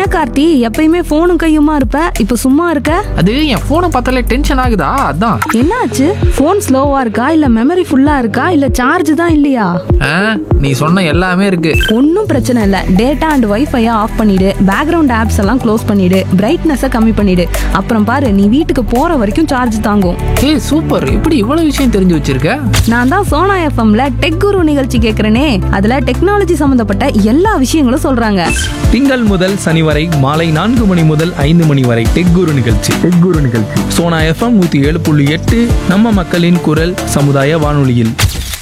கார்த்தி எப்பயுமே போனும் கையுமா இருப்ப இப்ப சும்மா இருக்க அது என் போனை பார்த்தாலே டென்ஷன் ஆகுதா அதான் என்னாச்சு போன் ஸ்லோவா இருக்கா இல்ல மெமரி ஃபுல்லா இருக்கா இல்ல சார்ஜ் தான் இல்லையா ஆ, நீ சொன்ன எல்லாமே இருக்கு ஒன்றும் பிரச்சனை இல்லை டேட்டா அண்ட் வைஃபையை ஆஃப் பண்ணிடு பேக்ரவுண்ட் ஆப்ஸ் எல்லாம் க்ளோஸ் பண்ணிடு பிரைட்னஸை கம்மி பண்ணிடு அப்புறம் பாரு நீ வீட்டுக்கு போற வரைக்கும் சார்ஜ் தாங்கும் ஏய் சூப்பர் இப்படி இவ்வளவு விஷயம் தெரிஞ்சு வச்சிருக்க நான் தான் சோனா எஃப்எம்ல டெக் குரு நிகழ்ச்சி கேட்குறேனே அதுல டெக்னாலஜி சம்பந்தப்பட்ட எல்லா விஷயங்களும் சொல்றாங்க திங்கள் முதல் சனி வரை மாலை நான்கு மணி முதல் ஐந்து மணி வரை டெக் குரு நிகழ்ச்சி டெக் குரு நிகழ்ச்சி சோனா எஃப்எம் நூத்தி ஏழு புள்ளி எட்டு நம்ம மக்களின் குரல் சமுதாய வானொலியில்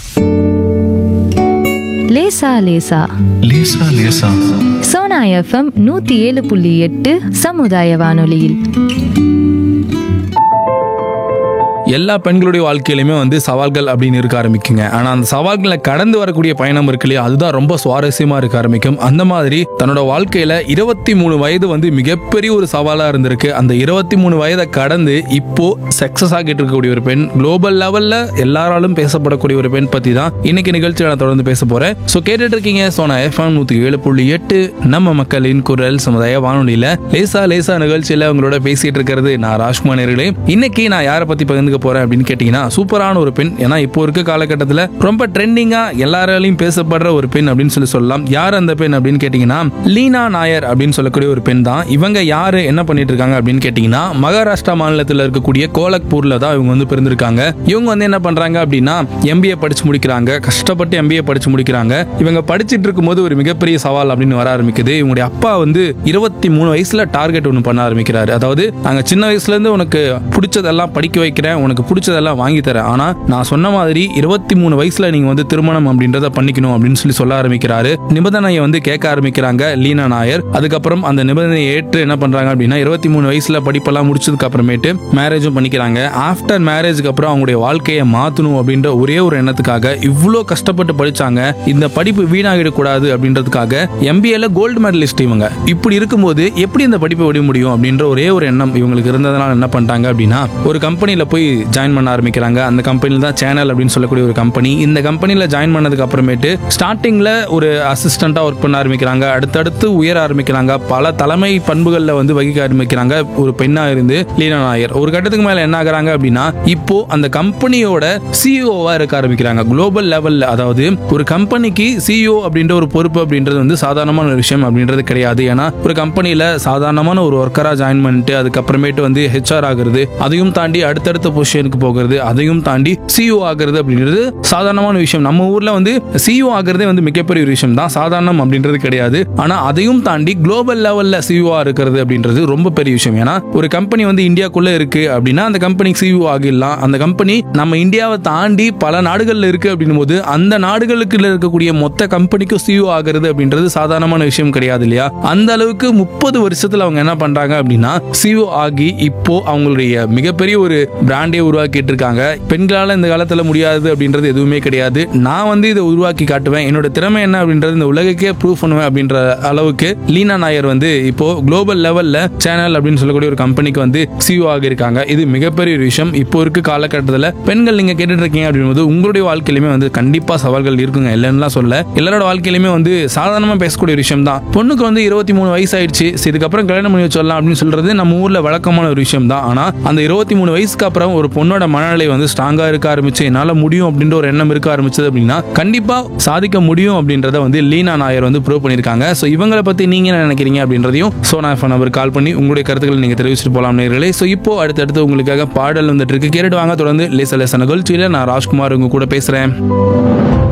லேசா லேசா லேசா லேசா சோனா எஃப்எம் நூத்தி ஏழு புள்ளி எட்டு சமுதாய வானொலியில் எல்லா பெண்களுடைய வாழ்க்கையிலுமே வந்து சவால்கள் அப்படின்னு இருக்க ஆரம்பிக்குங்க ஆனா அந்த சவால்களை கடந்து வரக்கூடிய பயணம் இருக்கு இல்லையா அதுதான் ரொம்ப சுவாரஸ்யமா இருக்க ஆரம்பிக்கும் அந்த மாதிரி தன்னோட வாழ்க்கையில இருபத்தி மூணு வயது வந்து மிகப்பெரிய ஒரு சவாலா இருந்திருக்கு அந்த இருபத்தி மூணு வயதை கடந்து இப்போ சக்சஸ் ஆகிட்டு இருக்கக்கூடிய ஒரு பெண் குளோபல் லெவல்ல எல்லாராலும் பேசப்படக்கூடிய ஒரு பெண் பத்தி தான் இன்னைக்கு நிகழ்ச்சியை நான் தொடர்ந்து பேச போறேன் ஸோ கேட்டுட்டு இருக்கீங்க சோனா எஃப்எம் நூத்தி ஏழு புள்ளி எட்டு நம்ம மக்களின் குரல் சமுதாய வானொலியில லேசா லேசா நிகழ்ச்சியில உங்களோட பேசிட்டு இருக்கிறது நான் ராஜ்குமார் நேர்களே இன்னைக்கு நான் யாரை பத்தி பகிர்ந்துக்க போறேன் அப்படின்னு கேட்டீங்கன்னா சூப்பரான ஒரு பெண் ஏன்னா இப்போ இருக்க காலகட்டத்தில் ரொம்ப ட்ரெண்டிங்கா எல்லாராலையும் பேசப்படுற ஒரு பெண் அப்படின்னு சொல்லி சொல்லலாம் யார் அந்த பெண் அப்படின்னு கேட்டீங்கன்னா லீனா நாயர் அப்படின்னு சொல்லக்கூடிய ஒரு பெண் தான் இவங்க யாரு என்ன பண்ணிட்டு இருக்காங்க அப்படின்னு கேட்டீங்கன்னா மகாராஷ்டிரா மாநிலத்தில் இருக்கக்கூடிய கோலக்பூர்ல தான் இவங்க வந்து பிறந்திருக்காங்க இவங்க வந்து என்ன பண்றாங்க அப்படின்னா எம்பிஏ படிச்சு முடிக்கிறாங்க கஷ்டப்பட்டு எம்பிஏ படிச்சு முடிக்கிறாங்க இவங்க படிச்சிட்டு இருக்கும்போது ஒரு மிகப்பெரிய சவால் அப்படின்னு வர ஆரம்பிக்குது இவங்களுடைய அப்பா வந்து இருபத்தி மூணு வயசுல டார்கெட் ஒன்று பண்ண ஆரம்பிக்கிறாரு அதாவது நாங்க சின்ன வயசுல இருந்து உனக்கு பிடிச்சதெல்லாம் படிக்க வைக்கிறேன் உனக்கு பிடிச்சதெல்லாம் வாங்கி தரேன் ஆனா நான் சொன்ன மாதிரி இருபத்தி மூணு வயசுல நீங்க வந்து திருமணம் அப்படின்றத பண்ணிக்கணும் அப்படின்னு சொல்லி சொல்ல ஆரம்பிக்கிறாரு நிபந்தனையை வந்து கேட்க ஆரம்பிக்கிறாங்க லீனா நாயர் அதுக்கப்புறம் அந்த நிபந்தனையை ஏற்று என்ன பண்றாங்க அப்படின்னா இருபத்தி மூணு வயசுல படிப்பெல்லாம் முடிச்சதுக்கு அப்புறமேட்டு மேரேஜும் பண்ணிக்கிறாங்க ஆஃப்டர் மேரேஜ்க்கு அப்புறம் அவங்களுடைய வாழ்க்கையை மாத்தணும் அப்படின்ற ஒரே ஒரு எண்ணத்துக்காக இவ்வளோ கஷ்டப்பட்டு படிச்சாங்க இந்த படிப்பு வீணாகிடக்கூடாது அப்படின்றதுக்காக எம்பிஏல கோல்டு மெடலிஸ்ட் இவங்க இப்படி இருக்கும்போது எப்படி இந்த படிப்பை விட முடியும் அப்படின்ற ஒரே ஒரு எண்ணம் இவங்களுக்கு இருந்ததுனால என்ன பண்ணிட்டாங்க அப்படின்னா ஒரு கம்பெனியில் போய் ஜாயின் பண்ண ஆரம்பிக்கிறாங்க அந்த கம்பெனியில் தான் சேனல் அப்படின்னு சொல்லக்கூடிய ஒரு கம்பெனி இந்த கம்பெனியில் ஜாயின் பண்ணதுக்கு அப்புறமேட்டு ஸ்டார்டிங்கில் ஒரு அசிஸ்டண்ட்டாக ஒர்க் பண்ண ஆரம்பிக்கிறாங்க அடுத்தடுத்து உயர ஆரம்பிக்கிறாங்க பல தலைமை பண்புகளில் வந்து வகிக்க ஆரம்பிக்கிறாங்க ஒரு பெண்ணாக இருந்து லீனா நாயர் ஒரு கட்டத்துக்கு மேலே என்ன ஆகுறாங்க அப்படின்னா இப்போ அந்த கம்பெனியோட சிஇஓவா இருக்க ஆரம்பிக்கிறாங்க குளோபல் லெவல்ல அதாவது ஒரு கம்பெனிக்கு சிஇஓ அப்படின்ற ஒரு பொறுப்பு அப்படின்றது வந்து சாதாரணமான ஒரு விஷயம் அப்படின்றது கிடையாது ஏன்னா ஒரு கம்பெனியில சாதாரணமான ஒரு ஒர்க்கரா ஜாயின் பண்ணிட்டு அதுக்கப்புறமேட்டு வந்து ஹெச்ஆர் ஆகுறது அதையும் தாண்டி அடுத்தடுத்த பொசிஷனுக்கு போகிறது அதையும் தாண்டி சிஇஓ ஆகுறது அப்படின்றது சாதாரணமான விஷயம் நம்ம ஊர்ல வந்து சிஇஓ ஆகுறதே வந்து மிகப்பெரிய ஒரு விஷயம் தான் சாதாரணம் அப்படின்றது கிடையாது ஆனா அதையும் தாண்டி குளோபல் லெவல்ல சிஇஓ இருக்கிறது அப்படின்றது ரொம்ப பெரிய விஷயம் ஏன்னா ஒரு கம்பெனி வந்து இந்தியாக்குள்ள இருக்கு அப்படின்னா அந்த கம்பெனிக்கு சிஇஓ ஆகிடலாம் அந்த கம்பெனி நம்ம இந்தியாவை தாண்டி பல நாடுகள்ல இருக்கு அப்படின்னும் போது அந்த நாடுகளுக்கு இருக்கக்கூடிய மொத்த கம்பெனிக்கும் சிஇஓ ஆகிறது அப்படின்றது சாதாரணமான விஷயம் கிடையாது இல்லையா அந்த அளவுக்கு முப்பது வருஷத்துல அவங்க என்ன பண்றாங்க அப்படின்னா சிஇஓ ஆகி இப்போ அவங்களுடைய மிகப்பெரிய ஒரு பிராண்டே உருவாக்கிட்டு இருக்காங்க பெண்களால இந்த காலத்துல முடியாது அப்படின்றது எதுவுமே கிடையாது நான் வந்து இதை உருவாக்கி காட்டுவேன் என்னோட திறமை என்ன அப்படின்றது இந்த உலகக்கே ப்ரூவ் பண்ணுவேன் அப்படின்ற அளவுக்கு லீனா நாயர் வந்து இப்போ குளோபல் லெவல்ல சேனல் அப்படின்னு சொல்லக்கூடிய ஒரு கம்பெனிக்கு வந்து சிஇஓ ஆகியிருக்காங்க இது மிகப்பெரிய ஒரு விஷயம் இப்போ இருக்க காலகட்டத்தில் பெண்கள் நீங்க கேட்டுட்டு இருக்கீங்க அப்படின்போது உங்களுடைய வாழ்க்கையிலுமே வந்து கண்டிப்பா சவால்கள் இருக்குங்க இல்லைன்னுலாம் சொல்ல எல்லாரோட வாழ்க்கையிலுமே வந்து சாதாரணமா பேசக்கூடிய ஒரு விஷயம் தான் பொண்ணுக்கு வந்து இருபத்தி மூணு வயசு ஆயிடுச்சு சரி, இதுக்கப்புறம் கல்யாணம் பண்ணி வச்சிடலாம் அப்படின்னு சொல்றது நம்ம ஊர்ல வழக்கமான ஒரு விஷயம் தான் ஆனா அந்த இருபத்தி மூணு வயசுக்கு அப்புறம் ஒரு பொண்ணோட மனநிலை வந்து ஸ்ட்ராங்கா இருக்க ஆரம்பிச்சு என்னால முடியும் அப்படின்ற ஒரு எண்ணம் இருக்க ஆரம்பிச்சது அப்படின்னா கண்டிப்பா சாதிக்க முடியும் அப்படின்றத வந்து லீனா நாயர் வந்து ப்ரூவ் பண்ணியிருக்காங்க ஸோ இவங்களை பத்தி நீங்க என்ன நினைக்கிறீங்க அப்படின்றதையும் சோனா ஃபோன் நம்பர் கால் பண்ணி உங்களுடைய கருத்துக்களை நீங்க தெரிவிச்சுட்டு போலாம் நேர்களே ஸோ இப்போ அடுத்தடுத்து உங்களுக்காக பாடல் வந்துட்டு இருக்கு கேட்டுட்டு வாங்க தொடர்ந்து லேச லேச நிகழ்ச்சியில நான் ராஜ்குமார் உங்க கூட பேசுறேன்